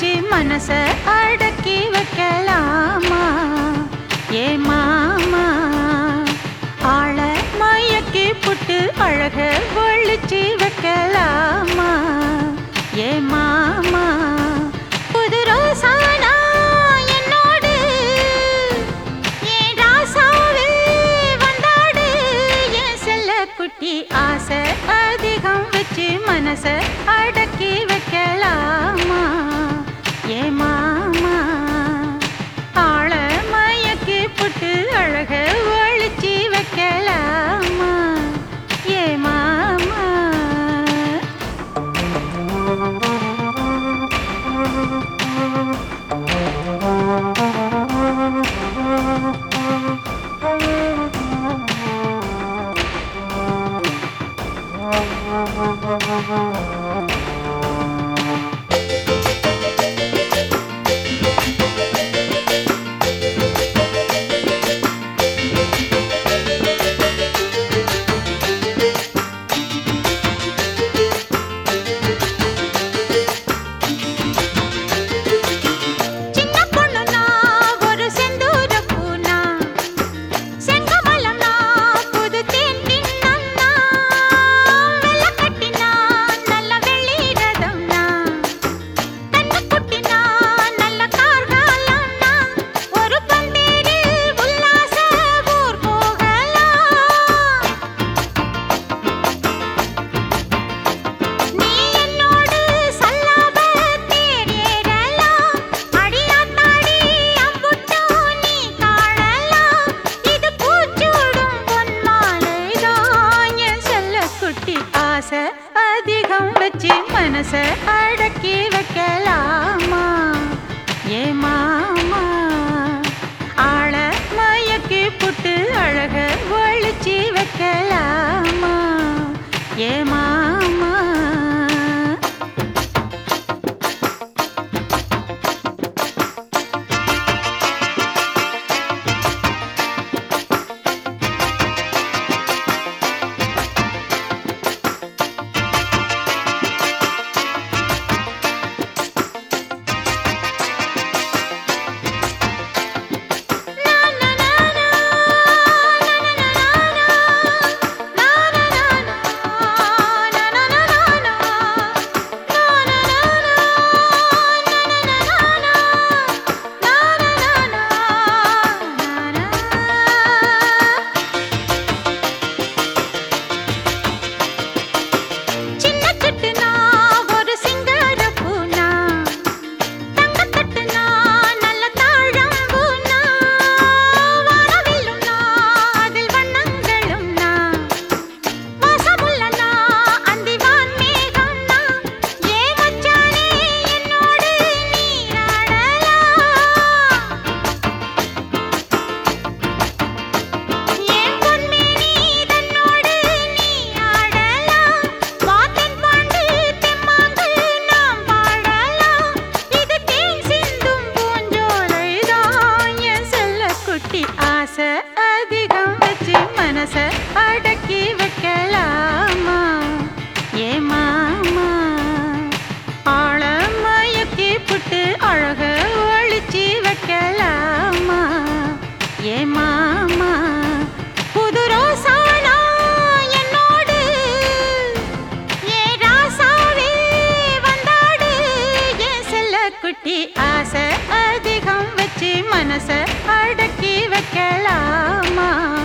வச்சு மனச அடக்கி வைக்கலாமா ஏ மாமா ஆள மயக்கி புட்டு அழக ஒழிச்சு வைக்கலாமா ஏ மாமா புது ரோசானா என்னோடு ஏன் ராசாவே வந்தாடு என் செல்ல குட்டி ஆசை அதிகம் வச்சு மனச அடக்கி வைக்கலாமா ஏ மாமா ஆள மயக்கி புட்டு அழக ஒழிச்சு வைக்கலாமா ஏ மாமா சின்ன பொண்ணுனா ஒரு செந்தூர பூனா செங்கமலம்னா புது தேன் கிண்ணம்னா வெள்ளை கட்டினா நல்ல வெள்ளி ரதம்னா கண்ணு குட்டினா நல்ல கார்காலம்னா ஒரு பந்தேரில் உல்லாச ஊர் போகலாம் நீ என்னோடு சல்லாப தேரேறலாம் அடியாத்தாடி அம்புட்டோ நீ காணலாம் இது பூச்சூடும் பொன்மாலைதான் என் செல்ல குட்டி ஆசை அதிகம் வச்சு மனச அடக்கி வைக்கலாமா ஏ மாமா ஆள மயக்கி புட்டு அழக ஒழிச்சு வைக்கலாமா ஏ மாமா சின்ன கட்டுனா ஒரு சிங்கார பூனா தங்கத்தட்டுனா நல்ல தாழம்பூனா வானவில்லுனா அதில் வண்ணங்களும்னா வாசமுள்ளனா அந்திவான் மேகம்னா ஏ மச்சானே என்னோடு நீராடலாம் ஏன் பொன்மேனி தன்னோடு நீ ஆடலாம் வாத்தன் பாண்டு தெம்மாங்கு நாம் பாடலாம் இது தேன் சிந்தும் பூஞ்சோலைதான் என் செல்ல குட்டி ஆசை அதிகம் வச்சு மனச அடக்கி வைக்கலாமா ஏ மாமா ஆழ மயக்கி புட்டு அழக ஒழிச்சு வைக்கலாமா ஏ மாமா புது ரோசானா என்னோடு ஏ ராசாவே வந்தாடு என் செல்ல குட்டி ஆசை அதிகம் வச்சு மனச அடக்கி வைக்கலாமா